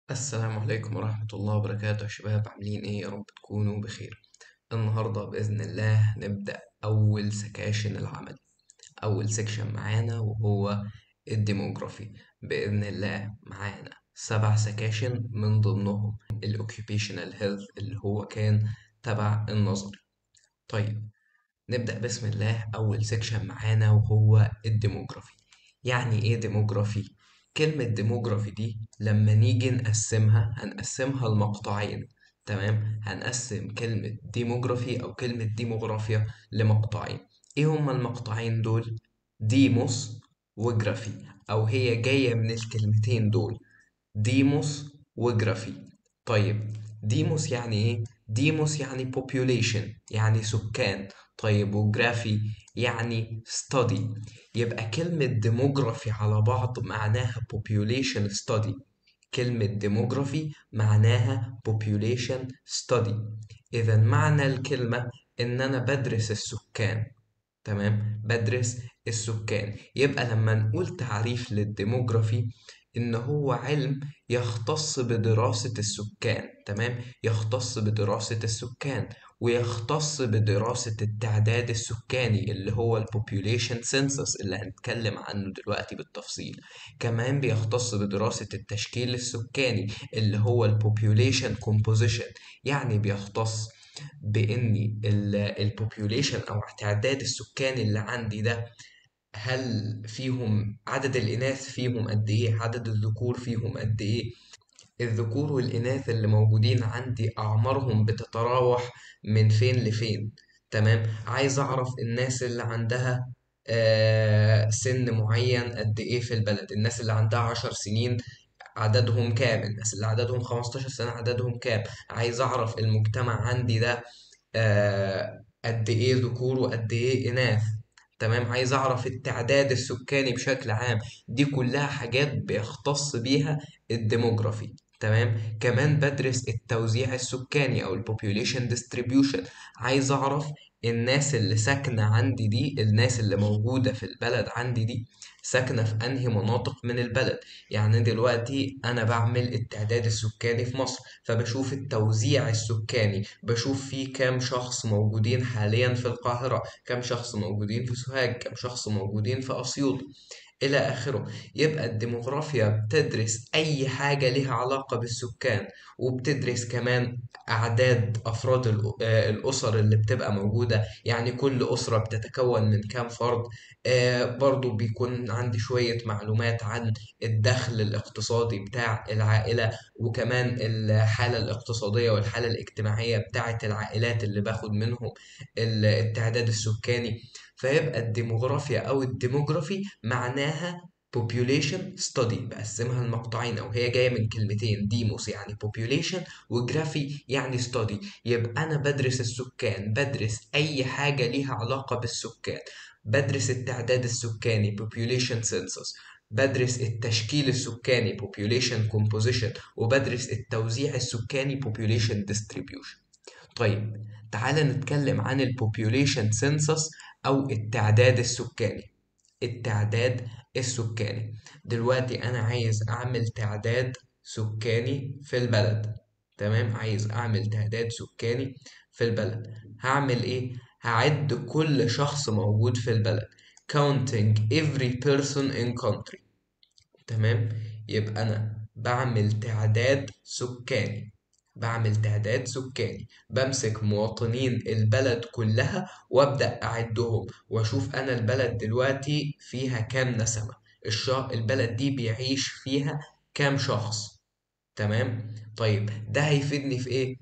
السلام عليكم ورحمة الله وبركاته يا شباب عاملين ايه يا رب تكونوا بخير النهاردة بإذن الله نبدأ أول سكاشن العمل أول سكشن معانا وهو الديموغرافي بإذن الله معانا سبع سكاشن من ضمنهم الأوكيبيشنال هيلث اللي هو كان تبع النظري طيب نبدأ بسم الله أول سكشن معانا وهو الديموغرافي يعني إيه ديموغرافي؟ كلمة ديموغرافي دي لما نيجي نقسمها هنقسمها لمقطعين تمام هنقسم كلمة ديموغرافي أو كلمة ديموغرافيا لمقطعين إيه هما المقطعين دول؟ ديموس وجرافي أو هي جاية من الكلمتين دول ديموس وجرافي طيب ديموس يعني إيه؟ ديموس يعني population يعني سكان طيب وجرافي يعني study يبقى كلمة ديموغرافي على بعض معناها population study كلمة ديموغرافي معناها population study إذا معنى الكلمة إن أنا بدرس السكان تمام بدرس السكان يبقى لما نقول تعريف للديموغرافي إن هو علم يختص بدراسة السكان تمام يختص بدراسة السكان ويختص بدراسة التعداد السكاني اللي هو ال population census اللي هنتكلم عنه دلوقتي بالتفصيل كمان بيختص بدراسة التشكيل السكاني اللي هو ال population composition يعني بيختص بإني ال population أو تعداد السكان اللي عندي ده هل فيهم عدد الإناث فيهم قد إيه عدد الذكور فيهم قد إيه الذكور والإناث اللي موجودين عندي أعمارهم بتتراوح من فين لفين تمام عايز أعرف الناس اللي عندها آه سن معين قد إيه في البلد الناس اللي عندها عشر سنين عددهم كام الناس اللي عددهم 15 سنة عددهم كام عايز أعرف المجتمع عندي ده آه قد إيه ذكور وقد إيه إناث تمام عايز أعرف التعداد السكاني بشكل عام دي كلها حاجات بيختص بيها الديموغرافي تمام كمان بدرس التوزيع السكاني أو ال population distribution عايز أعرف الناس اللي ساكنة عندي دي الناس اللي موجودة في البلد عندي دي ساكنة في أنهي مناطق من البلد يعني دلوقتي أنا بعمل التعداد السكاني في مصر فبشوف التوزيع السكاني بشوف فيه كام شخص موجودين حاليا في القاهرة كام شخص موجودين في سوهاج كام شخص موجودين في أسيوط إلى آخره يبقى الديموغرافيا بتدرس أي حاجة لها علاقة بالسكان وبتدرس كمان أعداد أفراد الأ- آه، الأسر اللي بتبقى موجودة يعني كل أسرة بتتكون من كام فرد آه، برضو بيكون عندي شوية معلومات عن الدخل الاقتصادي بتاع العائلة وكمان الحالة الاقتصادية والحالة الاجتماعية بتاعة العائلات اللي باخد منهم ال- التعداد السكاني فيبقى الديموغرافيا أو الديموغرافي معناها population study بقسمها لمقطعين أو هي جاية من كلمتين ديموس يعني population وجرافي يعني study يبقى أنا بدرس السكان بدرس أي حاجة ليها علاقة بالسكان بدرس التعداد السكاني population census بدرس التشكيل السكاني population composition وبدرس التوزيع السكاني population distribution طيب تعال نتكلم عن ال population census أو التعداد السكاني التعداد السكاني دلوقتي أنا عايز أعمل تعداد سكاني في البلد تمام عايز أعمل تعداد سكاني في البلد هعمل إيه؟ هعد كل شخص موجود في البلد counting every person in country تمام يبقى أنا بعمل تعداد سكاني بعمل تعداد سكاني بمسك مواطنين البلد كلها وابدأ أعدهم وأشوف أنا البلد دلوقتي فيها كام نسمة الش... البلد دي بيعيش فيها كام شخص تمام طيب ده هيفيدني في إيه؟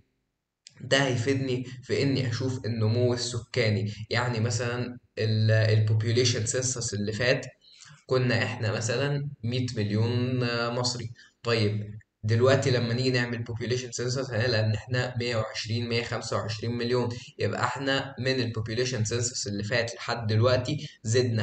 ده هيفيدني في إني أشوف النمو السكاني يعني مثلا ال population census اللي فات كنا احنا مثلا 100 مليون مصري طيب دلوقتي لما نيجي نعمل population census هنلاقي ان احنا 120 125 مليون يبقى احنا من ال population census اللي فات لحد دلوقتي زدنا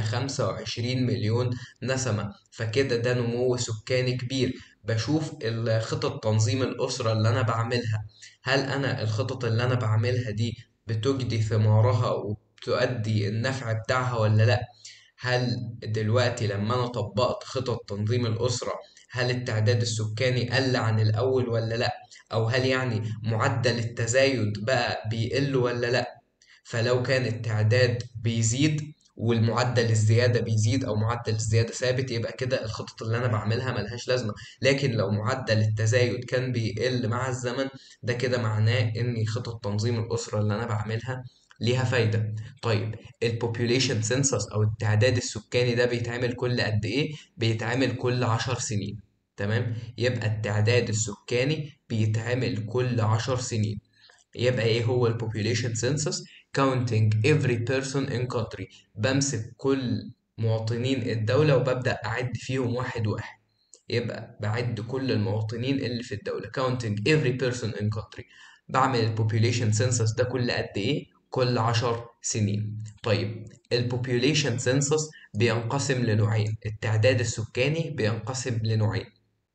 25 مليون نسمة فكده ده نمو سكاني كبير بشوف الخطط تنظيم الأسرة اللي أنا بعملها هل أنا الخطط اللي أنا بعملها دي بتجدي ثمارها وبتؤدي النفع بتاعها ولا لأ هل دلوقتي لما أنا طبقت خطط تنظيم الأسرة هل التعداد السكاني قل عن الأول ولا لأ أو هل يعني معدل التزايد بقى بيقل ولا لأ فلو كان التعداد بيزيد والمعدل الزيادة بيزيد أو معدل الزيادة ثابت يبقى كده الخطط اللي أنا بعملها ملهاش لازمة لكن لو معدل التزايد كان بيقل مع الزمن ده كده معناه إن خطط تنظيم الأسرة اللي أنا بعملها ليها فايدة طيب البوبوليشن سنسس أو التعداد السكاني ده بيتعمل كل قد إيه؟ بيتعمل كل عشر سنين تمام يبقى التعداد السكاني بيتعمل كل عشر سنين يبقى ايه هو ال population census counting every person in country بمسك كل مواطنين الدولة وببدأ أعد فيهم واحد واحد يبقى بعد كل المواطنين اللي في الدولة counting every person in country بعمل ال population census ده كل قد ايه كل عشر سنين طيب ال population census بينقسم لنوعين التعداد السكاني بينقسم لنوعين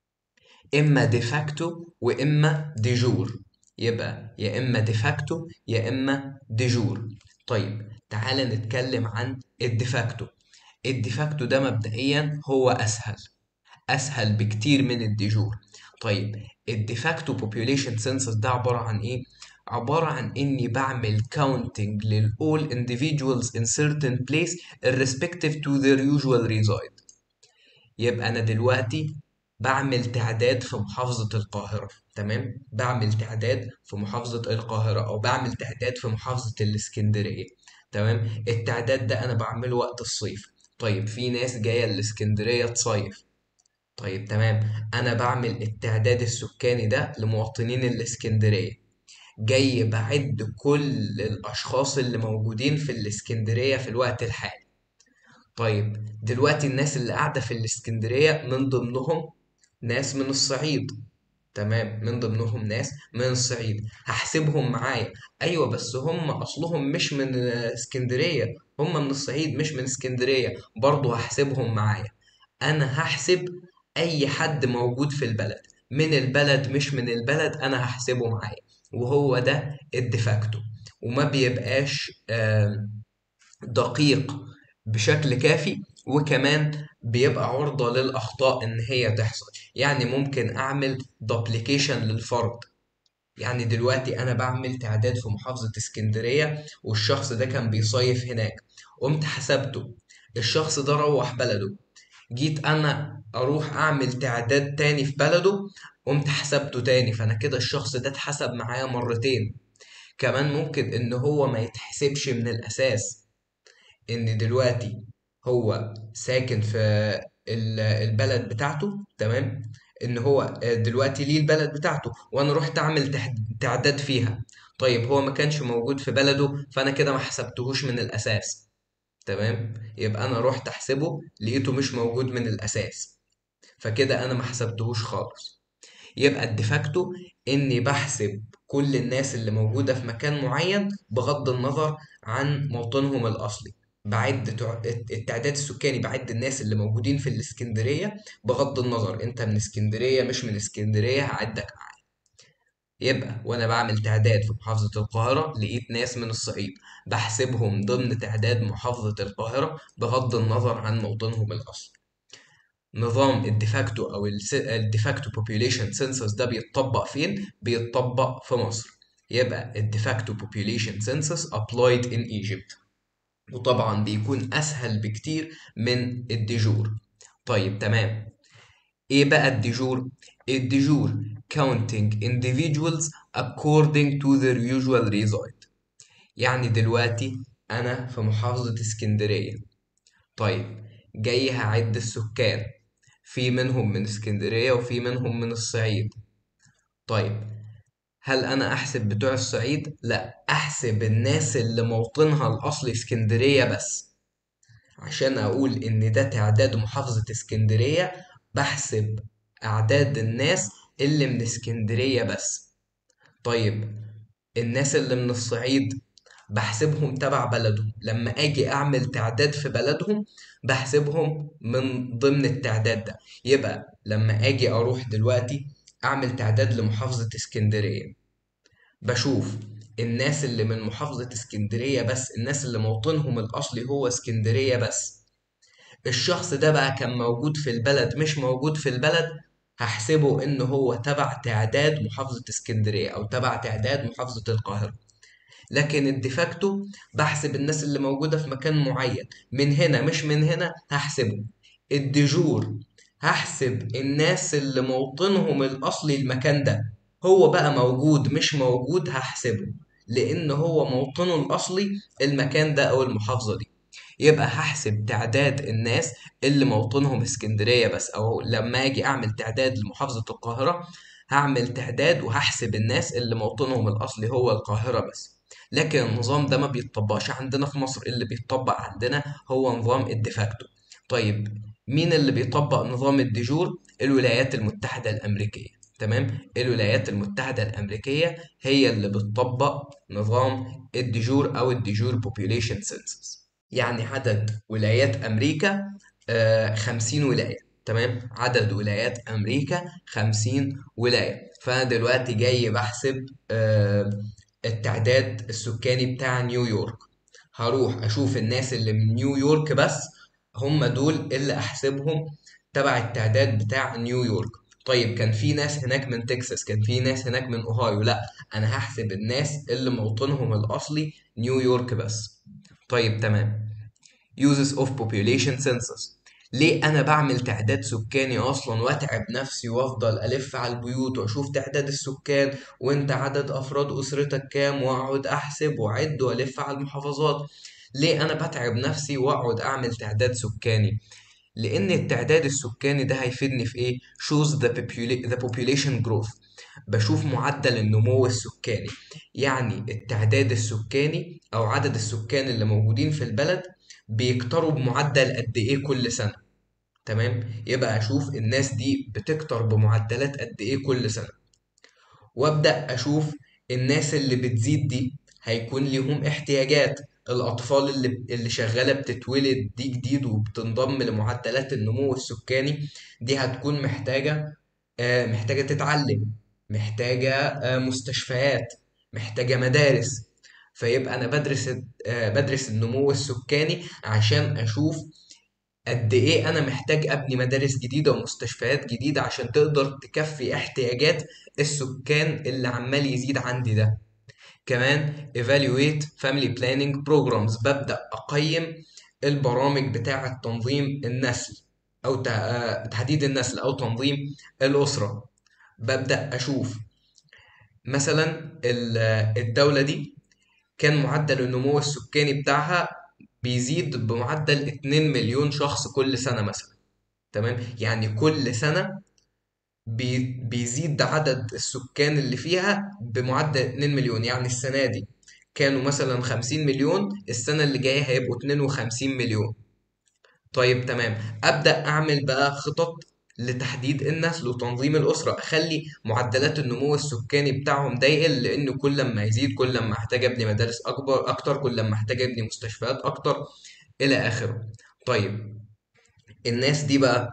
إما ديفاكتو وإما ديجور يبقى يا إما ديفاكتو يا إما ديجور طيب تعال نتكلم عن الديفاكتو الديفاكتو ده مبدئيا هو أسهل أسهل بكتير من الديجور طيب الديفاكتو population census ده عبارة عن إيه؟ عبارة عن إني بعمل counting لل all individuals in certain place irrespective to their usual reside يبقى أنا دلوقتي بعمل تعداد في محافظة القاهرة تمام بعمل تعداد في محافظة القاهرة أو بعمل تعداد في محافظة الإسكندرية تمام التعداد ده أنا بعمله وقت الصيف طيب في ناس جاية الإسكندرية تصيف طيب تمام أنا بعمل التعداد السكاني ده لمواطنين الإسكندرية جاي بعد كل الأشخاص اللي موجودين في الإسكندرية في الوقت الحالي طيب دلوقتي الناس اللي قاعدة في الإسكندرية من ضمنهم ناس من الصعيد تمام من ضمنهم ناس من الصعيد هحسبهم معايا ايوه بس هم اصلهم مش من اسكندريه هم من الصعيد مش من اسكندريه برضه هحسبهم معايا انا هحسب اي حد موجود في البلد من البلد مش من البلد انا هحسبه معايا وهو ده الديفاكتو وما بيبقاش دقيق بشكل كافي وكمان بيبقى عرضة للأخطاء إن هي تحصل يعني ممكن أعمل دوبليكيشن للفرد يعني دلوقتي أنا بعمل تعداد في محافظة اسكندرية والشخص ده كان بيصيف هناك قمت حسبته الشخص ده روح بلده جيت أنا أروح أعمل تعداد تاني في بلده قمت حسبته تاني فأنا كده الشخص ده اتحسب معايا مرتين كمان ممكن إن هو ما يتحسبش من الأساس إن دلوقتي هو ساكن في البلد بتاعته تمام ان هو دلوقتي ليه البلد بتاعته وانا رحت اعمل تعداد فيها طيب هو ما كانش موجود في بلده فانا كده ما حسبتهوش من الاساس تمام يبقى انا رحت احسبه لقيته مش موجود من الاساس فكده انا ما حسبتهوش خالص يبقى الديفاكتو اني بحسب كل الناس اللي موجودة في مكان معين بغض النظر عن موطنهم الاصلي بعد التعداد السكاني بعد الناس اللي موجودين في الاسكندرية بغض النظر انت من اسكندرية مش من اسكندرية هعدك معايا يبقى وانا بعمل تعداد في محافظة القاهرة لقيت ناس من الصعيد بحسبهم ضمن تعداد محافظة القاهرة بغض النظر عن موطنهم الأصلي نظام الديفاكتو أو الديفاكتو population census ده بيتطبق فين؟ بيتطبق في مصر يبقى الديفاكتو population census applied in Egypt وطبعا بيكون اسهل بكتير من الديجور طيب تمام ايه بقى الديجور الديجور counting individuals according to their usual reside يعني دلوقتي انا في محافظة اسكندرية طيب جاي هعد السكان في منهم من اسكندرية وفي منهم من الصعيد طيب هل انا احسب بتوع الصعيد لا احسب الناس اللي موطنها الاصلي اسكندرية بس عشان اقول ان ده تعداد محافظة اسكندرية بحسب اعداد الناس اللي من اسكندرية بس طيب الناس اللي من الصعيد بحسبهم تبع بلدهم لما اجي اعمل تعداد في بلدهم بحسبهم من ضمن التعداد ده يبقى لما اجي اروح دلوقتي اعمل تعداد لمحافظة اسكندرية بشوف الناس اللي من محافظة اسكندرية بس الناس اللي موطنهم الاصلي هو اسكندرية بس الشخص ده بقى كان موجود في البلد مش موجود في البلد هحسبه ان هو تبع تعداد محافظة اسكندرية او تبع تعداد محافظة القاهرة لكن الديفاكتو بحسب الناس اللي موجودة في مكان معين من هنا مش من هنا هحسبه الديجور هحسب الناس اللي موطنهم الأصلي المكان ده هو بقى موجود مش موجود هحسبه لأن هو موطنه الأصلي المكان ده أو المحافظة دي يبقى هحسب تعداد الناس اللي موطنهم اسكندرية بس أو لما أجي أعمل تعداد لمحافظة القاهرة هعمل تعداد وهحسب الناس اللي موطنهم الأصلي هو القاهرة بس لكن النظام ده ما بيتطبقش عندنا في مصر اللي بيتطبق عندنا هو نظام الديفاكتو طيب مين اللي بيطبق نظام الديجور الولايات المتحدة الأمريكية تمام الولايات المتحدة الأمريكية هي اللي بتطبق نظام الديجور أو الديجور بوبيوليشن سنسس يعني عدد ولايات أمريكا آه 50 ولاية تمام عدد ولايات أمريكا 50 ولاية فأنا دلوقتي جاي بحسب آه التعداد السكاني بتاع نيويورك هروح اشوف الناس اللي من نيويورك بس هم دول اللي احسبهم تبع التعداد بتاع نيويورك طيب كان في ناس هناك من تكساس كان في ناس هناك من اوهايو لا انا هحسب الناس اللي موطنهم الاصلي نيويورك بس طيب تمام uses of population census ليه انا بعمل تعداد سكاني اصلا واتعب نفسي وافضل الف على البيوت واشوف تعداد السكان وانت عدد افراد اسرتك كام واقعد احسب واعد والف على المحافظات ليه انا بتعب نفسي واقعد اعمل تعداد سكاني لان التعداد السكاني ده هيفيدني في ايه shows the, popula- the population growth بشوف معدل النمو السكاني يعني التعداد السكاني او عدد السكان اللي موجودين في البلد بيكتروا بمعدل قد ايه كل سنة تمام يبقى اشوف الناس دي بتكتر بمعدلات قد ايه كل سنة وابدا اشوف الناس اللي بتزيد دي هيكون ليهم احتياجات الاطفال اللي اللي شغاله بتتولد دي جديد وبتنضم لمعدلات النمو السكاني دي هتكون محتاجه آه، محتاجه تتعلم محتاجه آه، مستشفيات محتاجه مدارس فيبقى انا بدرس آه، بدرس النمو السكاني عشان اشوف قد ايه انا محتاج ابني مدارس جديده ومستشفيات جديده عشان تقدر تكفي احتياجات السكان اللي عمال يزيد عندي ده كمان evaluate family planning programs ببدأ أقيم البرامج بتاعة تنظيم النسل أو تع- تحديد النسل أو تنظيم الأسرة ببدأ أشوف مثلا ال- الدولة دي كان معدل النمو السكاني بتاعها بيزيد بمعدل 2 مليون شخص كل سنة مثلا تمام يعني كل سنة بي- بيزيد عدد السكان اللي فيها بمعدل 2 مليون يعني السنة دي كانوا مثلا 50 مليون السنة اللي جاية هيبقوا 52 مليون طيب تمام أبدأ أعمل بقى خطط لتحديد النسل وتنظيم الأسرة أخلي معدلات النمو السكاني بتاعهم ده يقل لأن كل ما يزيد كل ما أحتاج أبني مدارس أكبر أكتر كل ما أحتاج أبني مستشفيات أكتر إلى آخره طيب الناس دي بقى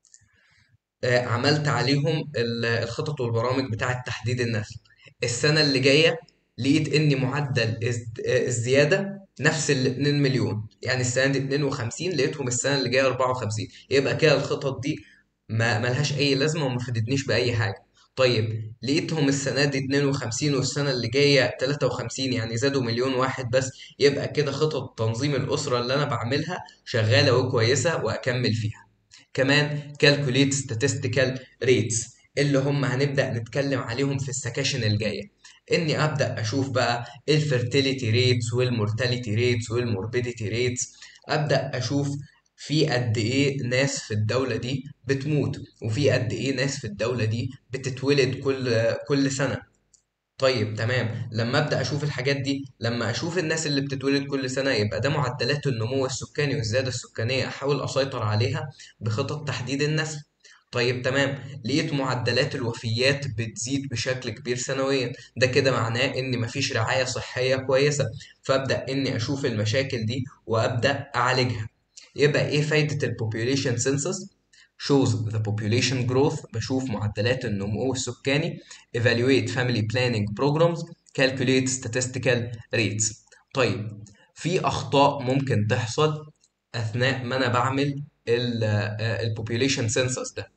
آه، عملت عليهم ال- الخطط والبرامج بتاعة تحديد النسل السنة اللي جاية لقيت ان معدل الز- آه، الزيادة نفس ال 2 مليون يعني السنة دي 52 لقيتهم السنة اللي جاية 54 يبقى كده الخطط دي ما ملهاش اي لازمة وما فادتنيش بأي حاجة طيب لقيتهم السنة دي 52 والسنة اللي جاية 53 يعني زادوا مليون واحد بس يبقى كده خطط تنظيم الأسرة اللي أنا بعملها شغالة وكويسة وأكمل فيها كمان calculate statistical rates اللي هم هنبدأ نتكلم عليهم في السكاشن الجاية اني ابدأ اشوف بقى الفيرتيليتي ريتس والمورتاليتي ريتس والموربيديتي ريتس ابدأ اشوف في قد ايه ناس في الدولة دي بتموت وفي قد ايه ناس في الدولة دي بتتولد كل كل سنة طيب تمام لما ابدا اشوف الحاجات دي لما اشوف الناس اللي بتتولد كل سنه يبقى ده معدلات النمو السكاني والزياده السكانيه احاول اسيطر عليها بخطط تحديد النسل طيب تمام لقيت معدلات الوفيات بتزيد بشكل كبير سنويا ده كده معناه ان مفيش رعايه صحيه كويسه فابدا اني اشوف المشاكل دي وابدا اعالجها يبقى ايه فايده البوبوليشن سينسس shows the population growth بشوف معدلات النمو السكاني evaluate family planning programs calculate statistical rates طيب في أخطاء ممكن تحصل أثناء ما أنا بعمل ال ال population census ده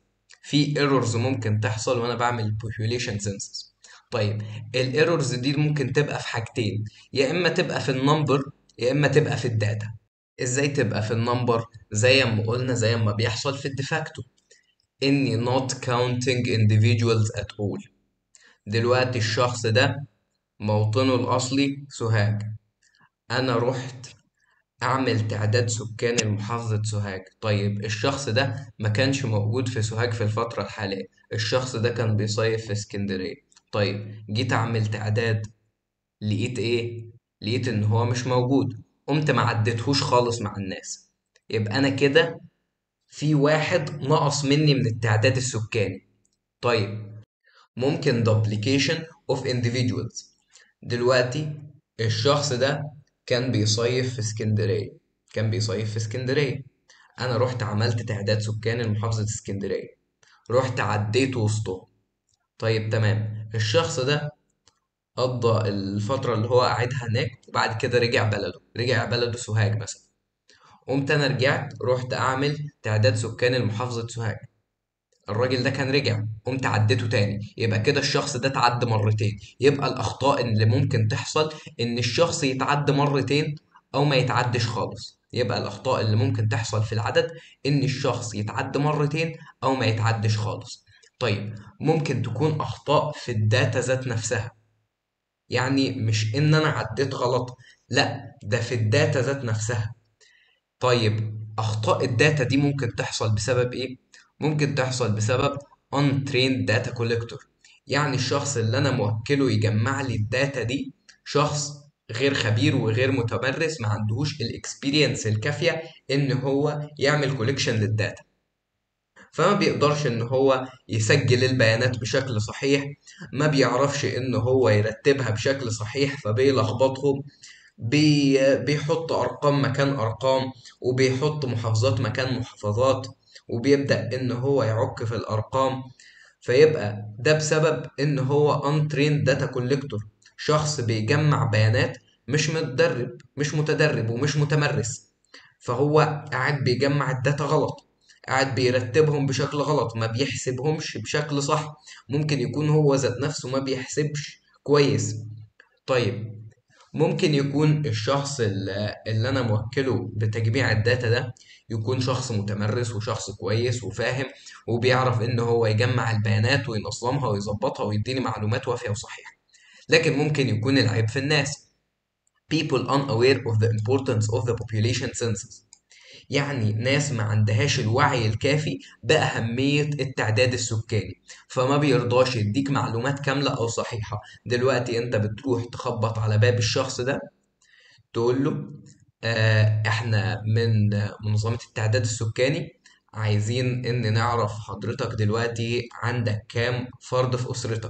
في ايرورز ممكن تحصل وانا بعمل population census طيب الايرورز دي ممكن تبقى في حاجتين يا اما تبقى في النمبر يا اما تبقى في الداتا ازاي تبقى في النمبر زي ما قلنا زي ما بيحصل في الديفاكتو اني not counting individuals at all دلوقتي الشخص ده موطنه الاصلي سوهاج انا رحت اعمل تعداد سكان لمحافظة سوهاج طيب الشخص ده ما كانش موجود في سوهاج في الفترة الحالية الشخص ده كان بيصيف في اسكندرية طيب جيت اعمل تعداد لقيت ايه لقيت ان هو مش موجود قمت ما عديتهوش خالص مع الناس يبقى انا كده في واحد نقص مني من التعداد السكاني طيب ممكن duplication of individuals دلوقتي الشخص ده كان بيصيف في اسكندرية كان بيصيف في اسكندرية أنا رحت عملت تعداد سكان لمحافظة اسكندرية رحت عديت وسطهم طيب تمام الشخص ده قضى الفترة اللي هو قاعدها هناك وبعد كده رجع بلده رجع بلده سوهاج مثلا قمت أنا رجعت رحت أعمل تعداد سكان لمحافظة سوهاج الراجل ده كان رجع قمت عديته تاني يبقى كده الشخص ده اتعدى مرتين يبقى الأخطاء اللي ممكن تحصل إن الشخص يتعدى مرتين أو ما يتعدش خالص يبقى الأخطاء اللي ممكن تحصل في العدد إن الشخص يتعدى مرتين أو ما يتعدش خالص طيب ممكن تكون أخطاء في الداتا ذات نفسها يعني مش إن أنا عديت غلط لأ ده في الداتا ذات نفسها طيب أخطاء الداتا دي ممكن تحصل بسبب إيه؟ ممكن تحصل بسبب untrained data collector يعني الشخص اللي أنا موكله يجمع لي الداتا دي شخص غير خبير وغير متمرس ما عندهوش الاكسبيرينس الكافية إن هو يعمل كوليكشن للداتا فما بيقدرش إن هو يسجل البيانات بشكل صحيح ما بيعرفش إن هو يرتبها بشكل صحيح فبيلخبطهم بي بيحط أرقام مكان أرقام وبيحط محافظات مكان محافظات وبيبدأ إن هو يعك في الأرقام فيبقى ده بسبب إن هو untrained data collector شخص بيجمع بيانات مش متدرب مش متدرب ومش متمرس فهو قاعد بيجمع الداتا غلط قاعد بيرتبهم بشكل غلط ما بيحسبهمش بشكل صح ممكن يكون هو ذات نفسه ما بيحسبش كويس طيب ممكن يكون الشخص اللي اللي انا موكله بتجميع الداتا ده يكون شخص متمرس وشخص كويس وفاهم وبيعرف ان هو يجمع البيانات وينظمها ويظبطها ويديني معلومات وافية وصحيحة لكن ممكن يكون العيب في الناس people unaware of the importance of the population census يعني ناس ما عندهاش الوعي الكافي بأهمية التعداد السكاني فما بيرضاش يديك معلومات كاملة أو صحيحة دلوقتي أنت بتروح تخبط على باب الشخص ده تقول له آه إحنا من منظمة التعداد السكاني عايزين إن نعرف حضرتك دلوقتي عندك كام فرد في أسرتك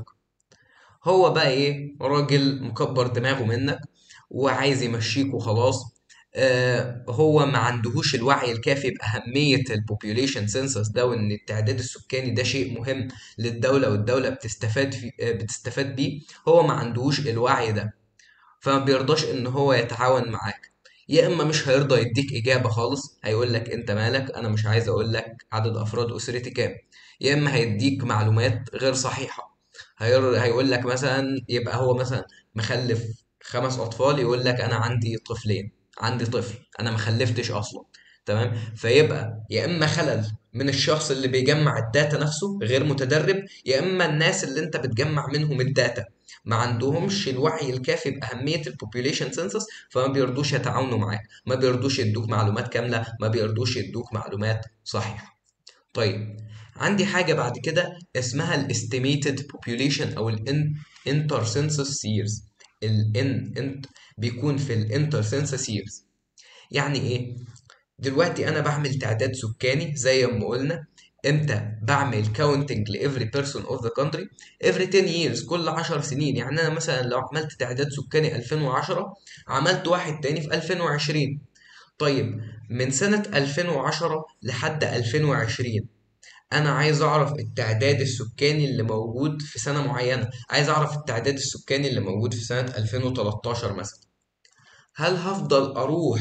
هو بقى ايه راجل مكبر دماغه منك وعايز يمشيك وخلاص آه هو ما عندهوش الوعي الكافي بأهمية البوبيوليشن سنسس ده وإن التعداد السكاني ده شيء مهم للدولة والدولة بتستفاد في آه بتستفاد بيه هو ما عندهوش الوعي ده فما بيرضاش إن هو يتعاون معاك يا إما مش هيرضى يديك إجابة خالص هيقول لك أنت مالك أنا مش عايز أقول لك عدد أفراد أسرتي كام يا إما هيديك معلومات غير صحيحة هير... هيقول لك مثلا يبقى هو مثلا مخلف خمس اطفال يقول لك انا عندي طفلين عندي طفل انا ما خلفتش اصلا تمام فيبقى يا اما خلل من الشخص اللي بيجمع الداتا نفسه غير متدرب يا اما الناس اللي انت بتجمع منهم الداتا ما عندهمش الوعي الكافي باهميه البوبيوليشن سنسس فما بيرضوش يتعاونوا معاك ما بيرضوش يدوك معلومات كامله ما بيرضوش يدوك معلومات صحيحه طيب عندي حاجة بعد كده اسمها ال estimated population أو ال inter census years ال in, in بيكون في ال inter census years يعني إيه؟ دلوقتي أنا بعمل تعداد سكاني زي ما قلنا امتى بعمل counting ل every person of the country every 10 years كل 10 سنين يعني أنا مثلا لو عملت تعداد سكاني 2010 عملت واحد تاني في 2020 طيب من سنة 2010 لحد 2020 انا عايز اعرف التعداد السكاني اللي موجود في سنة معينة عايز اعرف التعداد السكاني اللي موجود في سنة 2013 مثلا هل هفضل اروح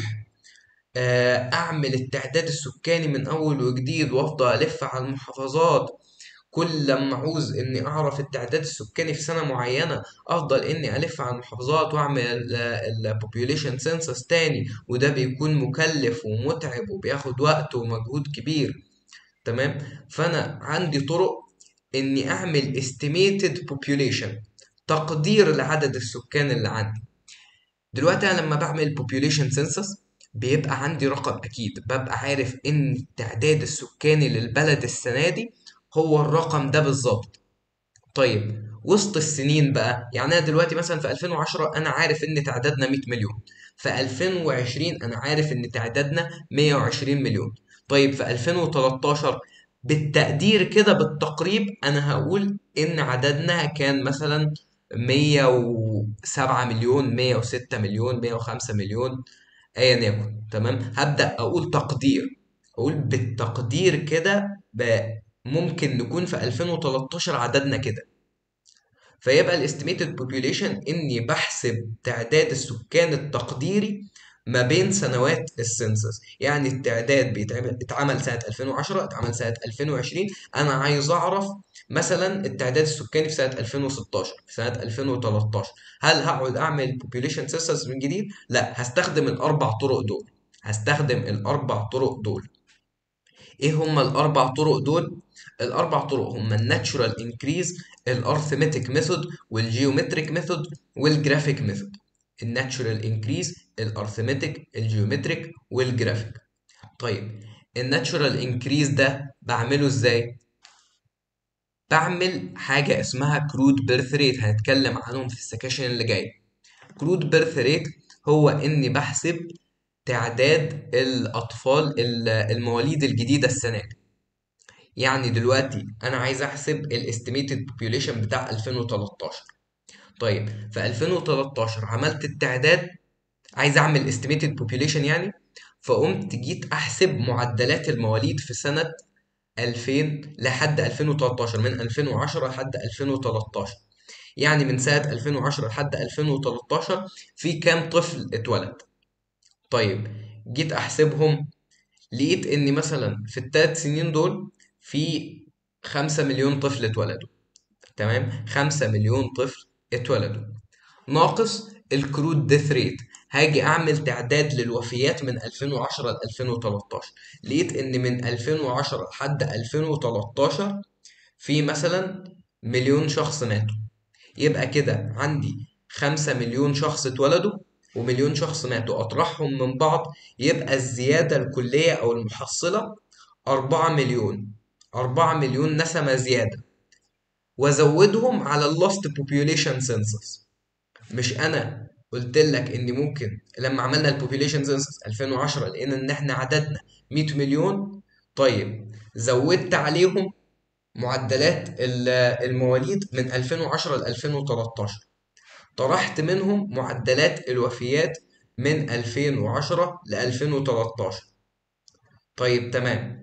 آه، اعمل التعداد السكاني من اول وجديد وافضل الف على المحافظات كل لما عاوز اني اعرف التعداد السكاني في سنه معينه افضل اني الف على المحافظات واعمل البوبيوليشن سنسس تاني وده بيكون مكلف ومتعب وبياخد وقت ومجهود كبير تمام فانا عندي طرق اني اعمل estimated population تقدير لعدد السكان اللي عندي دلوقتي انا لما بعمل population census بيبقى عندي رقم اكيد ببقى عارف ان التعداد السكاني للبلد السنه دي هو الرقم ده بالظبط طيب وسط السنين بقى يعني انا دلوقتي مثلا في 2010 انا عارف ان تعدادنا 100 مليون في 2020 انا عارف ان تعدادنا 120 مليون طيب في 2013 بالتقدير كده بالتقريب انا هقول ان عددنا كان مثلا 107 مليون 106 مليون 105 مليون ايا يكن تمام هبدأ اقول تقدير اقول بالتقدير كده ممكن نكون في 2013 عددنا كده فيبقى الاستيميتد بوبيوليشن اني بحسب تعداد السكان التقديري ما بين سنوات السنسس يعني التعداد بيتعمل اتعمل سنة 2010 اتعمل سنة 2020 انا عايز اعرف مثلا التعداد السكاني في سنة 2016 في سنة 2013 هل هقعد اعمل population census من جديد لا هستخدم الاربع طرق دول هستخدم الاربع طرق دول ايه هما الاربع طرق دول الاربع طرق هما الناتشورال انكريز الارثمتيك ميثود والجيومتريك ميثود والجرافيك ميثود الناتشورال انكريز الارثمتيك الجيومتريك والجرافيك طيب الناتشورال انكريز ده بعمله ازاي بعمل حاجه اسمها كرود بيرث ريت هنتكلم عنهم في السكاشن اللي جاي كرود بيرث ريت هو اني بحسب تعداد الاطفال المواليد الجديده السنه دي يعني دلوقتي انا عايز احسب الاستيميتد بوبيوليشن بتاع 2013 طيب في 2013 عملت التعداد عايز اعمل استيميتد بوبيوليشن يعني فقمت جيت احسب معدلات المواليد في سنه 2000 لحد 2013 من 2010 لحد 2013 يعني من سنه 2010 لحد 2013 في كام طفل اتولد طيب جيت احسبهم لقيت ان مثلا في الثلاث سنين دول في خمسة مليون طفل اتولدوا تمام خمسة مليون طفل اتولدوا ناقص الكرود ديث ريت هاجي اعمل تعداد للوفيات من 2010 ل 2013 لقيت ان من 2010 لحد 2013 في مثلا مليون شخص ماتوا يبقى كده عندي 5 مليون شخص اتولدوا ومليون شخص ماتوا اطرحهم من بعض يبقى الزيادة الكلية او المحصلة 4 مليون 4 مليون نسمة زيادة وازودهم على اللاست population census مش انا قلت لك ان ممكن لما عملنا البوبيليشن سنسس 2010 لقينا ان احنا عددنا 100 مليون طيب زودت عليهم معدلات المواليد من 2010 ل 2013 طرحت منهم معدلات الوفيات من 2010 ل 2013 طيب تمام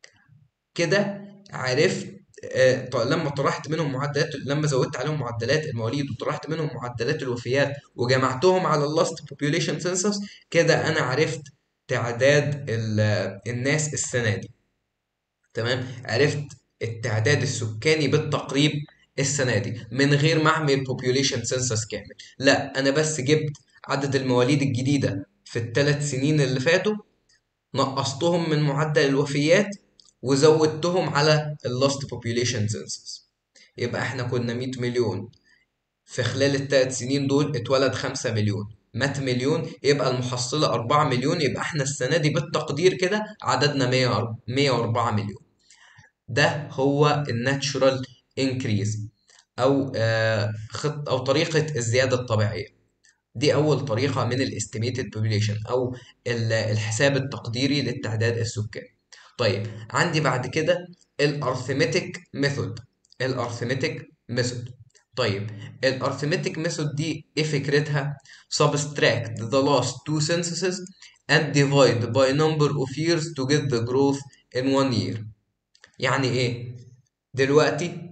كده عرفت آه لما طرحت منهم معدلات لما زودت عليهم معدلات المواليد وطرحت منهم معدلات الوفيات وجمعتهم على اللاست بوبيوليشن سنسس كده انا عرفت تعداد الناس السنه دي تمام عرفت التعداد السكاني بالتقريب السنه دي من غير ما اعمل بوبيوليشن سنسس كامل لا انا بس جبت عدد المواليد الجديده في الثلاث سنين اللي فاتوا نقصتهم من معدل الوفيات وزودتهم على اللاست population census يبقى احنا كنا 100 مليون في خلال الثلاث سنين دول اتولد 5 مليون مات مليون يبقى المحصلة 4 مليون يبقى احنا السنة دي بالتقدير كده عددنا 104 مليون ده هو الناتشورال انكريز او آه خط او طريقة الزيادة الطبيعية دي أول طريقة من الاستيميتد population أو الحساب التقديري للتعداد السكاني طيب عندي بعد كده الارثمتيك ميثود الارثمتيك ميثود طيب الارثمتيك ميثود دي ايه فكرتها subtract the last two censuses and divide by number of years to get the growth in one year يعني ايه دلوقتي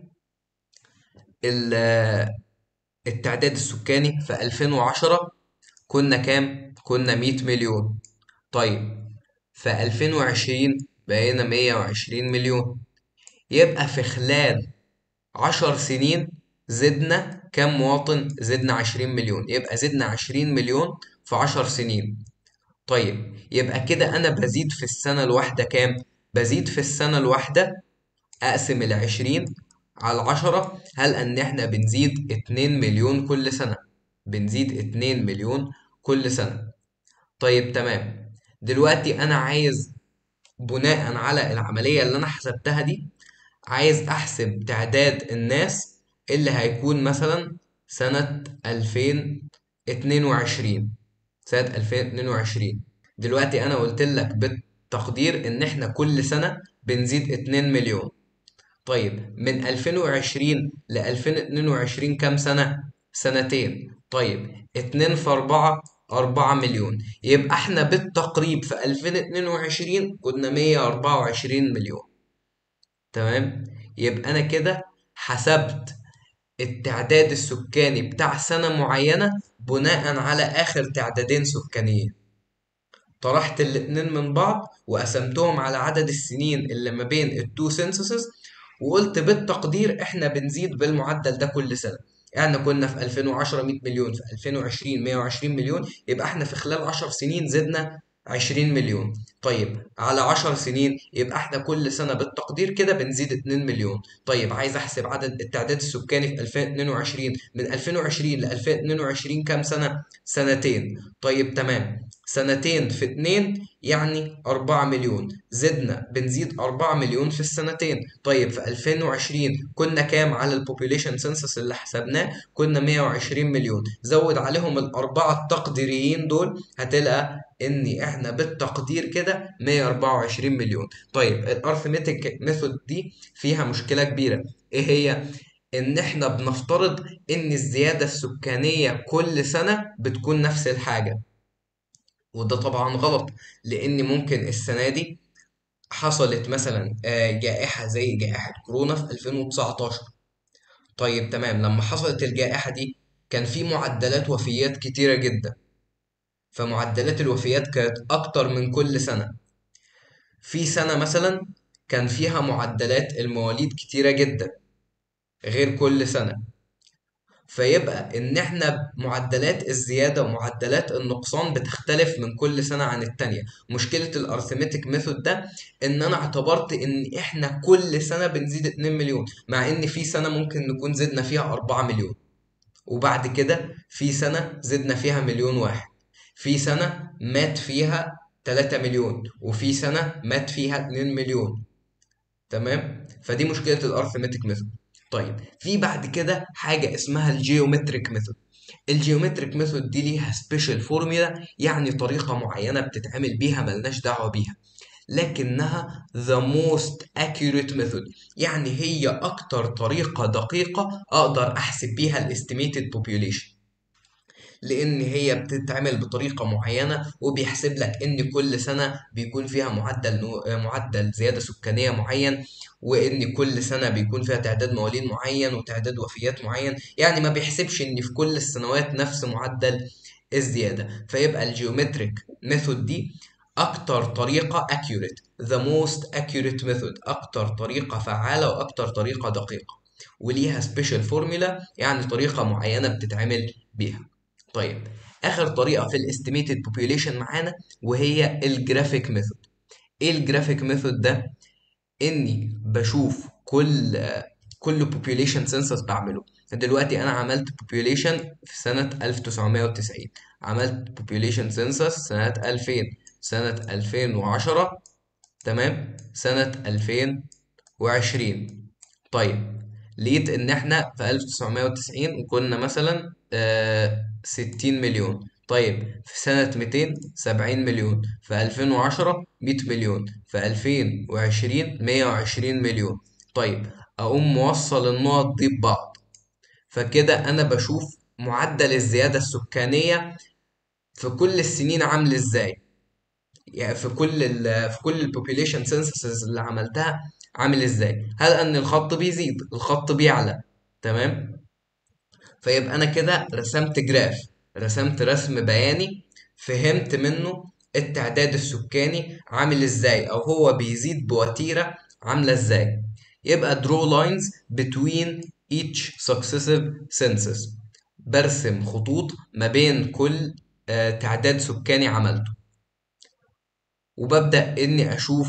التعداد السكاني في 2010 كنا كام كنا 100 مليون طيب في 2020 بقينا 120 مليون يبقى في خلال عشر سنين زدنا كم مواطن زدنا عشرين مليون يبقى زدنا عشرين مليون في عشر سنين طيب يبقى كده أنا بزيد في السنة الواحدة كام؟ بزيد في السنة الواحدة أقسم العشرين على العشرة هل أن إحنا بنزيد اتنين مليون كل سنة بنزيد اتنين مليون كل سنة طيب تمام دلوقتي أنا عايز بناء على العملية اللي أنا حسبتها دي عايز أحسب تعداد الناس اللي هيكون مثلا سنة ألفين اتنين وعشرين سنة ألفين اتنين وعشرين دلوقتي أنا قلت لك بالتقدير إن إحنا كل سنة بنزيد اتنين مليون طيب من 2020 ل 2022 كام سنة؟ سنتين طيب 2 في 4 4 مليون يبقى احنا بالتقريب في 2022 كنا 124 مليون تمام يبقى انا كده حسبت التعداد السكاني بتاع سنة معينة بناء على آخر تعدادين سكانيين طرحت الاتنين من بعض وقسمتهم على عدد السنين اللي ما بين التو سنسسز وقلت بالتقدير احنا بنزيد بالمعدل ده كل سنة يعني كنا في 2010 100 مليون في 2020 120 مليون يبقى احنا في خلال 10 سنين زدنا 20 مليون طيب على 10 سنين يبقى احنا كل سنة بالتقدير كده بنزيد 2 مليون طيب عايز احسب عدد التعداد السكاني في 2022 من 2020 ل 2022 كام سنة؟ سنتين طيب تمام سنتين في اتنين يعني أربعة مليون زدنا بنزيد أربعة مليون في السنتين طيب في 2020 كنا كام على البوبوليشن سنسس اللي حسبناه كنا 120 مليون زود عليهم الأربعة التقديريين دول هتلقى إن إحنا بالتقدير كده 124 مليون طيب الأرثمتيك ميثود دي فيها مشكلة كبيرة إيه هي؟ إن إحنا بنفترض إن الزيادة السكانية كل سنة بتكون نفس الحاجة وده طبعا غلط لان ممكن السنه دي حصلت مثلا آه، جائحه زي جائحه كورونا في 2019 طيب تمام لما حصلت الجائحه دي كان في معدلات وفيات كتيره جدا فمعدلات الوفيات كانت اكتر من كل سنه في سنه مثلا كان فيها معدلات المواليد كتيره جدا غير كل سنه فيبقى ان احنا معدلات الزياده ومعدلات النقصان بتختلف من كل سنه عن التانيه مشكله الارثمتيك ميثود ده ان انا اعتبرت ان احنا كل سنه بنزيد 2 مليون مع ان في سنه ممكن نكون زدنا فيها 4 مليون وبعد كده في سنه زدنا فيها مليون واحد في سنه مات فيها 3 مليون وفي سنه مات فيها 2 مليون تمام فدي مشكله الارثمتيك ميثود طيب في بعد كده حاجة اسمها الجيومتريك ميثود الجيومتريك ميثود دي ليها سبيشال فورمولا يعني طريقة معينة بتتعمل بيها ملناش دعوة بيها لكنها the most accurate method يعني هي أكتر طريقة دقيقة أقدر أحسب بيها الاستيميتد population لان هي بتتعمل بطريقه معينه وبيحسب لك ان كل سنه بيكون فيها معدل نو... معدل زياده سكانيه معين وان كل سنه بيكون فيها تعداد مواليد معين وتعداد وفيات معين يعني ما بيحسبش ان في كل السنوات نفس معدل الزياده فيبقى الجيومتريك ميثود دي اكتر طريقه accurate the most accurate method اكتر طريقه فعاله واكتر طريقه دقيقه وليها سبيشال فورمولا يعني طريقه معينه بتتعمل بيها طيب اخر طريقه في الاستيميتد population معانا وهي الجرافيك ميثود ايه الجرافيك ميثود ده اني بشوف كل كل population census بعمله دلوقتي انا عملت population في سنة 1990 عملت population census سنة 2000 سنة 2010 تمام سنة 2020 طيب لقيت ان احنا في 1990 كنا مثلا آه 60 مليون طيب في سنة 200 70 مليون في 2010 100 مليون في 2020 120 مليون طيب أقوم موصل النقط دي ببعض فكده أنا بشوف معدل الزيادة السكانية في كل السنين عامل ازاي يعني في كل ال في كل البوبيليشن سنسسز اللي عملتها عامل ازاي هل ان الخط بيزيد الخط بيعلى تمام فيبقى انا كده رسمت جراف رسمت رسم بياني فهمت منه التعداد السكاني عامل ازاي او هو بيزيد بوتيرة عاملة ازاي يبقى draw lines between each successive census برسم خطوط ما بين كل آه، تعداد سكاني عملته وببدأ إني أشوف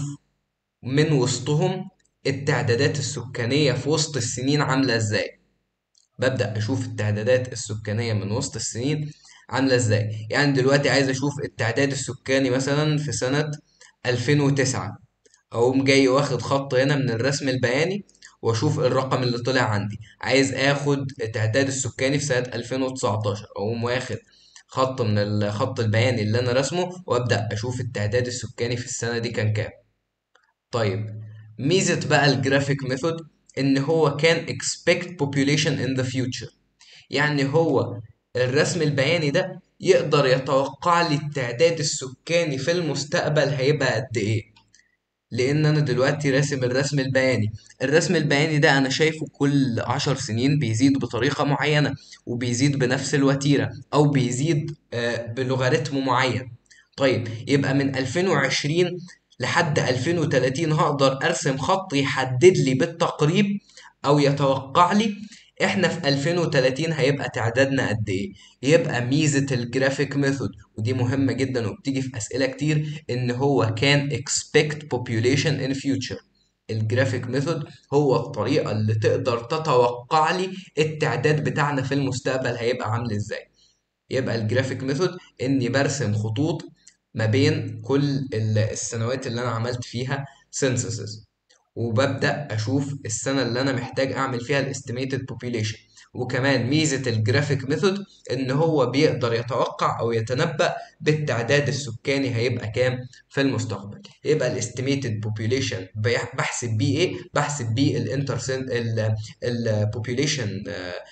من وسطهم التعدادات السكانية في وسط السنين عاملة إزاي ببدأ أشوف التعدادات السكانية من وسط السنين عاملة إزاي يعني دلوقتي عايز أشوف التعداد السكاني مثلا في سنة 2009 أقوم جاي واخد خط هنا من الرسم البياني واشوف الرقم اللي طلع عندي عايز اخد التعداد السكاني في سنة 2019 اقوم واخد خط من الخط البياني اللي انا رسمه وابدا اشوف التعداد السكاني في السنة دي كان كام طيب ميزة بقى الجرافيك ميثود ان هو كان expect population in the future يعني هو الرسم البياني ده يقدر يتوقع لي التعداد السكاني في المستقبل هيبقى قد ايه لان انا دلوقتي راسم الرسم البياني الرسم البياني ده انا شايفه كل عشر سنين بيزيد بطريقة معينة وبيزيد بنفس الوتيرة او بيزيد آه، بلوغاريتم معين طيب يبقى من 2020 لحد 2030 هقدر ارسم خط يحدد لي بالتقريب او يتوقع لي احنا في 2030 هيبقى تعدادنا قد ايه يبقى ميزة الجرافيك ميثود ودي مهمة جدا وبتيجي في اسئلة كتير ان هو كان expect population in future الجرافيك ميثود هو الطريقة اللي تقدر تتوقع لي التعداد بتاعنا في المستقبل هيبقى عامل ازاي يبقى الجرافيك ميثود اني برسم خطوط ما بين كل السنوات اللي انا عملت فيها سينسسز وببدأ أشوف السنة اللي أنا محتاج أعمل فيها الاستيميتد population وكمان ميزة الجرافيك ميثود إن هو بيقدر يتوقع أو يتنبأ بالتعداد السكاني هيبقى كام في المستقبل يبقى الاستيميتد population بيح- بحسب بيه إيه؟ بحسب بيه الانترسن البوبيوليشن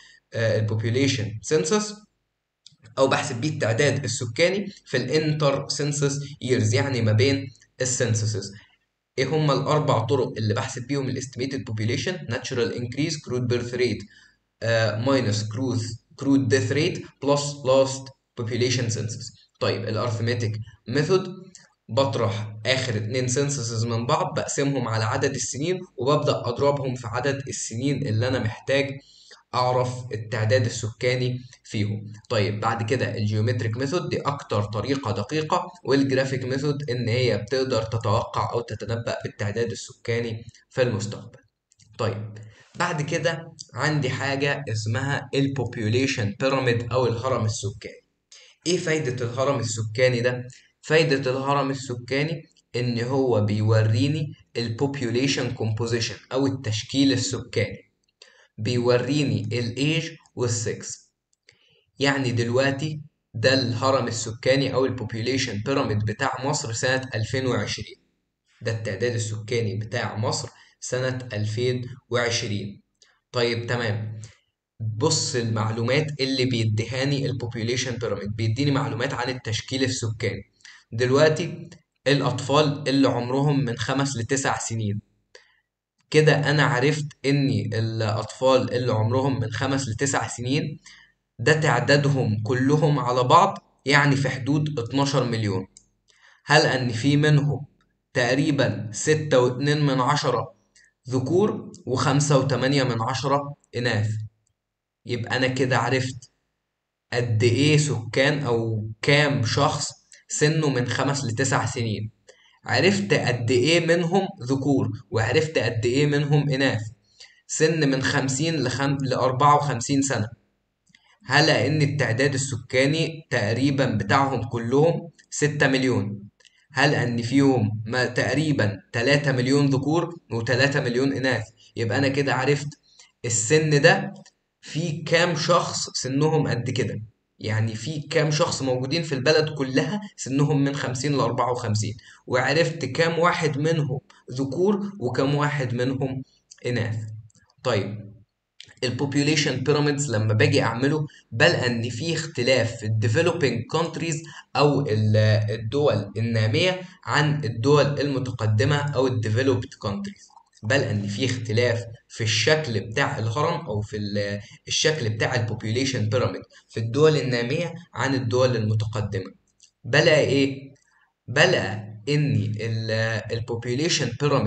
البوبيوليشن سنسس او بحسب بيه التعداد السكاني في الانتر سنسس ييرز يعني ما بين السنسسز ايه هما الاربع طرق اللي بحسب بيهم الاستيميتد population natural increase crude birth rate uh, minus crude crude death rate plus last population census طيب الارثماتيك ميثود بطرح اخر اتنين سنسسز من بعض بقسمهم على عدد السنين وببدأ اضربهم في عدد السنين اللي انا محتاج اعرف التعداد السكاني فيهم طيب بعد كده الجيومتريك ميثود دي اكتر طريقة دقيقة والجرافيك ميثود ان هي بتقدر تتوقع او تتنبأ بالتعداد السكاني في المستقبل طيب بعد كده عندي حاجة اسمها البوبيوليشن بيراميد او الهرم السكاني ايه فايدة الهرم السكاني ده فايدة الهرم السكاني ان هو بيوريني البوبيوليشن كومبوزيشن او التشكيل السكاني بيوريني الايج والسكس يعني دلوقتي ده الهرم السكاني او البوبيوليشن بيراميد بتاع مصر سنة 2020 ده التعداد السكاني بتاع مصر سنة 2020 طيب تمام بص المعلومات اللي بيديهاني البوبيوليشن بيراميد بيديني معلومات عن التشكيل السكاني دلوقتي الأطفال اللي عمرهم من خمس لتسع سنين كده أنا عرفت إني الأطفال اللي عمرهم من خمس لتسع سنين ده تعدادهم كلهم على بعض يعني في حدود 12 مليون هل أن في منهم تقريبا ستة واتنين من عشرة ذكور وخمسة وتمانية من عشرة إناث يبقى أنا كده عرفت قد إيه سكان أو كام شخص سنه من خمس لتسع سنين عرفت قد إيه منهم ذكور وعرفت قد إيه منهم إناث سن من خمسين لخم... لأربعة وخمسين سنة هلا إن التعداد السكاني تقريبا بتاعهم كلهم ستة مليون هل أن فيهم ما تقريبا تلاتة مليون ذكور وتلاتة مليون إناث يبقى أنا كده عرفت السن ده في كام شخص سنهم قد كده يعني في كام شخص موجودين في البلد كلها سنهم من خمسين لأربعة وخمسين وعرفت كام واحد منهم ذكور وكام واحد منهم إناث طيب البوبيوليشن بيراميدز لما باجي اعمله بلقى ان في اختلاف في الديفلوبينج كونتريز او ال- الدول الناميه عن الدول المتقدمه او الديفلوبد كونتريز بلقى ان في اختلاف في الشكل بتاع الهرم او في ال- الشكل بتاع البوبيوليشن بيراميد في الدول الناميه عن الدول المتقدمه بلقى ايه بلقى ان البوبيوليشن بيراميد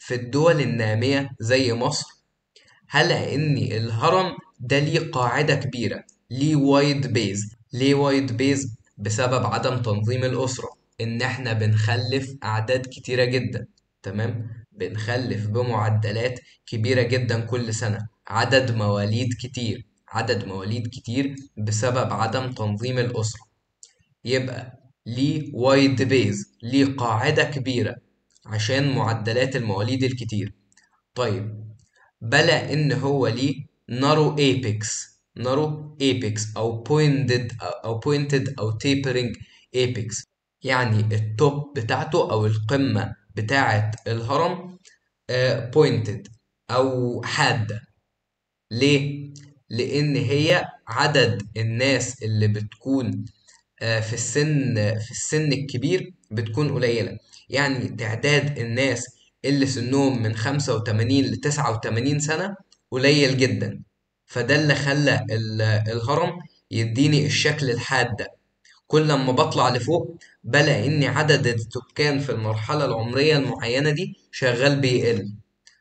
في الدول النامية زي مصر هلقى ان الهرم ده ليه قاعدة كبيرة ليه وايد بيز ليه وايد بيز بسبب عدم تنظيم الأسرة ان احنا بنخلف اعداد كتيرة جدا تمام بنخلف بمعدلات كبيرة جدا كل سنة عدد مواليد كتير عدد مواليد كتير بسبب عدم تنظيم الأسرة يبقى ليه وايد بيز ليه قاعدة كبيرة عشان معدلات المواليد الكتير طيب بلا ان هو ليه نارو ايبكس نارو ايبكس او بوينتد او بوينتد او تيبرنج ايبكس يعني التوب بتاعته او القمة بتاعة الهرم بوينتد او حادة ليه؟ لان هي عدد الناس اللي بتكون آه، في السن في السن الكبير بتكون قليلة يعني تعداد الناس اللي سنهم من 85 ل 89 سنة قليل جدا فده اللي خلى ال- الهرم يديني الشكل الحاد ده كل ما بطلع لفوق بلاقي ان عدد السكان في المرحلة العمرية المعينة دي شغال بيقل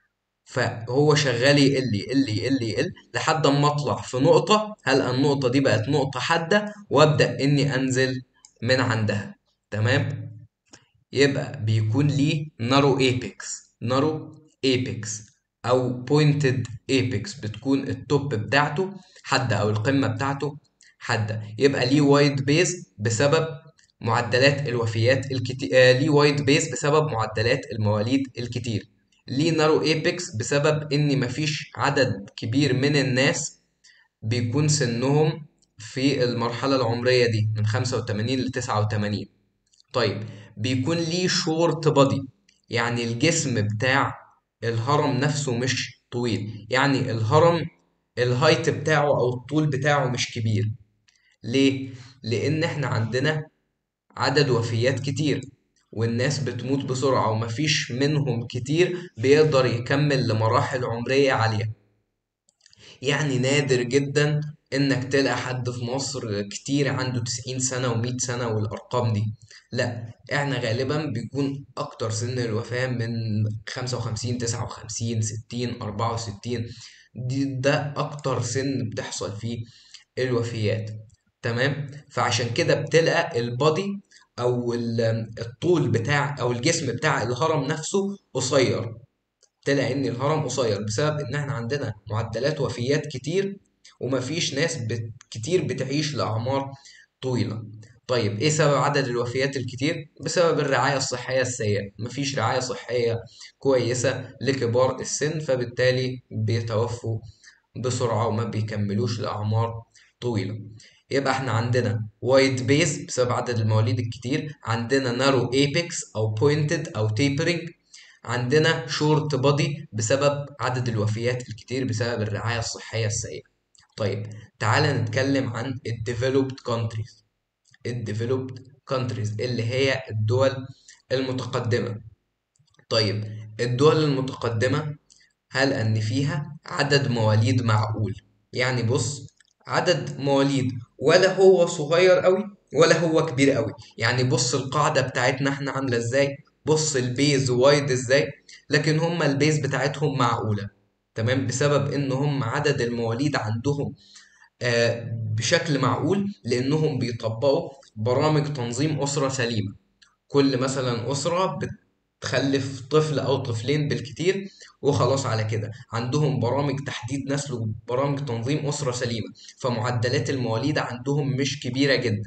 فهو شغال يقل يقل يقل يقل لحد ما اطلع في نقطة هل النقطة دي بقت نقطة حادة وابدأ اني انزل من عندها تمام يبقى بيكون ليه نارو ايبكس نارو ايبكس او بوينتد ايبكس بتكون التوب بتاعته حادة او القمة بتاعته حادة يبقى ليه وايد بيز بسبب معدلات الوفيات الكتير آه ليه وايد بيز بسبب معدلات المواليد الكتير ليه نارو ايبكس بسبب ان مفيش عدد كبير من الناس بيكون سنهم في المرحلة العمرية دي من 85 ل 89 طيب بيكون ليه شورت بادي يعني الجسم بتاع الهرم نفسه مش طويل يعني الهرم الهايت بتاعه او الطول بتاعه مش كبير ليه لان احنا عندنا عدد وفيات كتير والناس بتموت بسرعة ومفيش منهم كتير بيقدر يكمل لمراحل عمرية عالية يعني نادر جدا انك تلاقي حد في مصر كتير عنده 90 سنة و100 سنة والارقام دي لا احنا غالبا بيكون اكتر سن الوفاة من 55 59 60 64 دي ده اكتر سن بتحصل فيه الوفيات تمام فعشان كده بتلقى البادي او ال- الطول بتاع او الجسم بتاع الهرم نفسه قصير تلاقي ان الهرم قصير بسبب ان احنا عندنا معدلات وفيات كتير ومفيش ناس بت... كتير بتعيش لاعمار طويله طيب ايه سبب عدد الوفيات الكتير بسبب الرعايه الصحيه السيئه مفيش رعايه صحيه كويسه لكبار السن فبالتالي بيتوفوا بسرعه وما بيكملوش لاعمار طويله يبقى احنا عندنا وايد بيز بسبب عدد المواليد الكتير عندنا نارو ايبكس او بوينتد او تيبرنج عندنا شورت بادي بسبب عدد الوفيات الكتير بسبب الرعاية الصحية السيئة طيب تعالى نتكلم عن الديفلوبد كونتريز الديفلوبد كونتريز اللي هي الدول المتقدمة طيب الدول المتقدمة هل أن فيها عدد مواليد معقول يعني بص عدد مواليد ولا هو صغير قوي ولا هو كبير قوي يعني بص القاعدة بتاعتنا احنا عاملة ازاي بص البيز وايد ازاي لكن هم البيز بتاعتهم معقولة تمام بسبب ان هم عدد المواليد عندهم آه بشكل معقول لانهم بيطبقوا برامج تنظيم أسرة سليمة كل مثلا أسرة بتخلف طفل أو طفلين بالكتير وخلاص على كده عندهم برامج تحديد نسل وبرامج تنظيم أسرة سليمة فمعدلات المواليد عندهم مش كبيرة جدا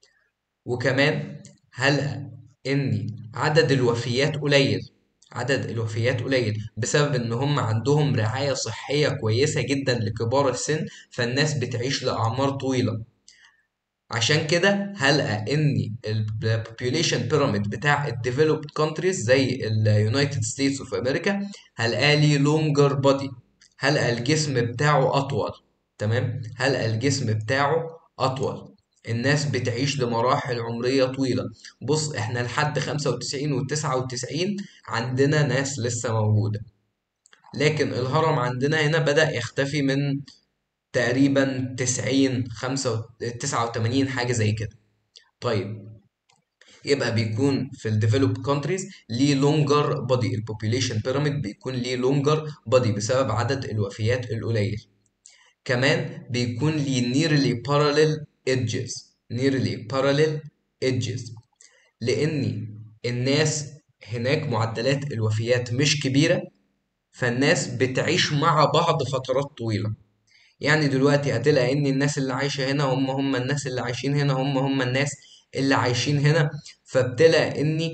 وكمان هل إن عدد الوفيات قليل عدد الوفيات قليل بسبب إن هم عندهم رعاية صحية كويسة جدا لكبار السن فالناس بتعيش لأعمار طويلة عشان كده هلقى ان ال population pyramid بتاع ال developed countries زي ال United States of America هلقى لي longer body هلقى الجسم بتاعه أطول تمام هلقى الجسم بتاعه أطول الناس بتعيش لمراحل عمرية طويلة بص احنا لحد 95 و 99 عندنا ناس لسه موجودة لكن الهرم عندنا هنا بدأ يختفي من تقريبا 90 5 89 حاجة زي كده طيب يبقى بيكون في الديفلوب كونتريز ليه لونجر بودي البوبيليشن بيراميد بيكون ليه لونجر بودي بسبب عدد الوفيات القليل كمان بيكون ليه nearly parallel edges nearly parallel edges لان الناس هناك معدلات الوفيات مش كبيره فالناس بتعيش مع بعض فترات طويله يعني دلوقتي هتلاقي ان الناس اللي عايشه هنا هم هم الناس اللي عايشين هنا هم هم الناس اللي عايشين هنا فبتلاقي ان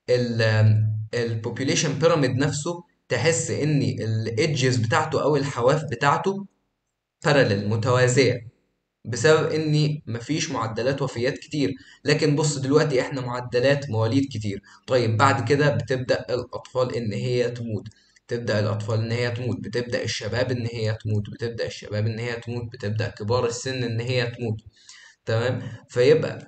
البوبيليشن بيراميد نفسه تحس ان الايدجز بتاعته او الحواف بتاعته بارالل متوازيه بسبب ان مفيش معدلات وفيات كتير لكن بص دلوقتي احنا معدلات مواليد كتير طيب بعد كده بتبدا الاطفال ان هي تموت تبدا الاطفال ان هي تموت بتبدا الشباب ان هي تموت بتبدا الشباب ان هي تموت بتبدا كبار السن ان هي تموت تمام فيبقى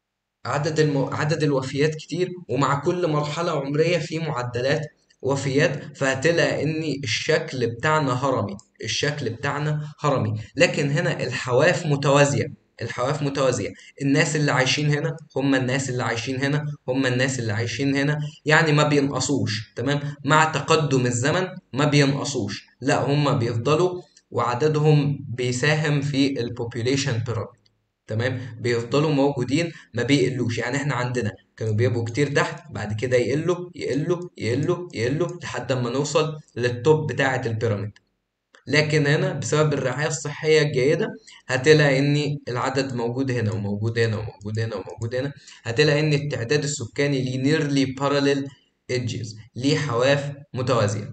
عدد المو... عدد الوفيات كتير ومع كل مرحله عمريه في معدلات وفيات فهتلاقي ان الشكل بتاعنا هرمي الشكل بتاعنا هرمي لكن هنا الحواف متوازيه الحواف متوازيه الناس اللي عايشين هنا هم الناس اللي عايشين هنا هم الناس اللي عايشين هنا يعني ما بينقصوش تمام مع تقدم الزمن ما بينقصوش لا هم بيفضلوا وعددهم بيساهم في البوبوليشن بيراميد تمام بيفضلوا موجودين ما بيقلوش يعني احنا عندنا كانوا بيبقوا كتير تحت بعد كده يقلوا يقلوا يقلوا يقلوا لحد ما نوصل للتوب بتاعة البيراميد لكن هنا بسبب الرعاية الصحية الجيدة هتلاقي ان العدد موجود هنا وموجود هنا وموجود هنا وموجود هنا هتلاقي ان التعداد السكاني ليه nearly parallel edges ليه حواف متوازية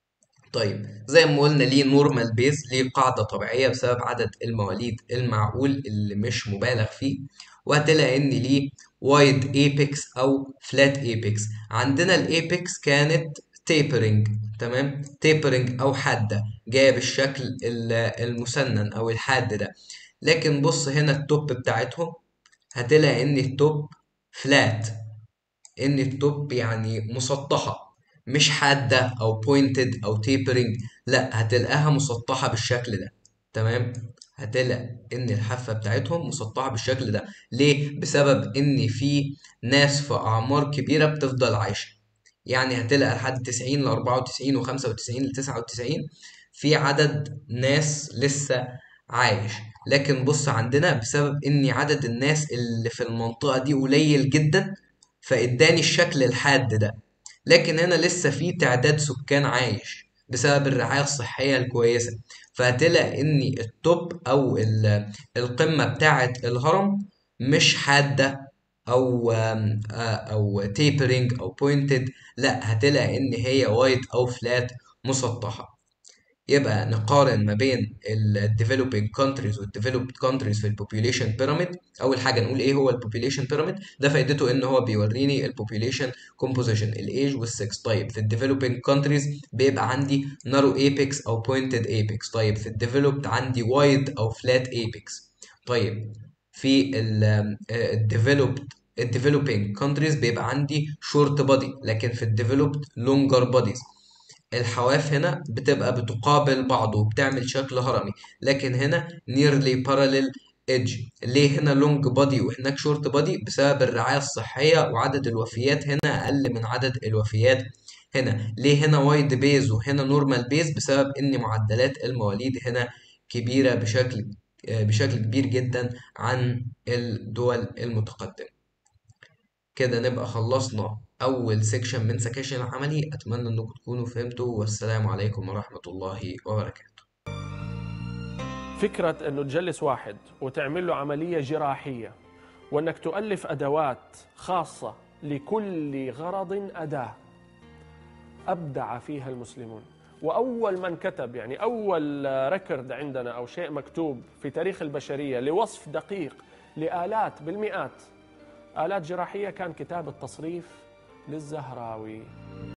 طيب زي ما قلنا ليه نورمال بيز ليه قاعدة طبيعية بسبب عدد المواليد المعقول اللي مش مبالغ فيه وهتلاقي ان ليه وايد ايبكس او فلات ايبكس عندنا الايبكس كانت تيبرنج تمام تيبرنج او حاده جايه بالشكل المسنن او الحاد ده لكن بص هنا التوب بتاعتهم هتلاقي ان التوب فلات ان التوب يعني مسطحه مش حاده او بوينتد او تيبرنج لا هتلاقيها مسطحه بالشكل ده تمام هتلاقي ان الحافه بتاعتهم مسطحه بالشكل ده ليه بسبب ان في ناس في اعمار كبيره بتفضل عايشه يعني هتلاقي لحد 90 ل 94 و95 ل 99 في عدد ناس لسه عايش لكن بص عندنا بسبب ان عدد الناس اللي في المنطقه دي قليل جدا فاداني الشكل الحاد ده لكن هنا لسه في تعداد سكان عايش بسبب الرعايه الصحيه الكويسه فهتلاقي ان التوب او القمه بتاعه الهرم مش حاده او او تيبرنج او بوينتد لا هتلاقي ان هي وايد او فلات مسطحه يبقى نقارن ما بين الديفلوبينج كونتريز والديفلوبد كونتريز في البوبوليشن بيراميد اول حاجه نقول ايه هو البوبوليشن بيراميد ده فائدته ان هو بيوريني البوبوليشن كومبوزيشن الايج والسكس طيب في الديفلوبينج كونتريز بيبقى عندي نارو ايبكس او بوينتد ايبكس طيب في الديفلوبد عندي وايد او فلات ايبكس طيب في الديفلوبد الديفلوبينج كونتريز بيبقى عندي شورت بودي لكن في الديفلوبد لونجر بوديز الحواف هنا بتبقى بتقابل بعض وبتعمل شكل هرمي لكن هنا nearly parallel edge ليه هنا لونج بودي وهناك شورت بودي بسبب الرعاية الصحية وعدد الوفيات هنا أقل من عدد الوفيات هنا ليه هنا وايد بيز وهنا نورمال بيز بسبب ان معدلات المواليد هنا كبيرة بشكل بشكل كبير جدا عن الدول المتقدمة كده نبقى خلصنا أول سيكشن من سكاشن العملي أتمنى إنكم تكونوا فهمتوا والسلام عليكم ورحمة الله وبركاته فكرة انه تجلس واحد وتعمل له عملية جراحية وانك تؤلف ادوات خاصة لكل غرض اداة ابدع فيها المسلمون واول من كتب يعني اول ريكورد عندنا او شيء مكتوب في تاريخ البشرية لوصف دقيق لآلات بالمئات آلات جراحية كان كتاب التصريف للزهراوي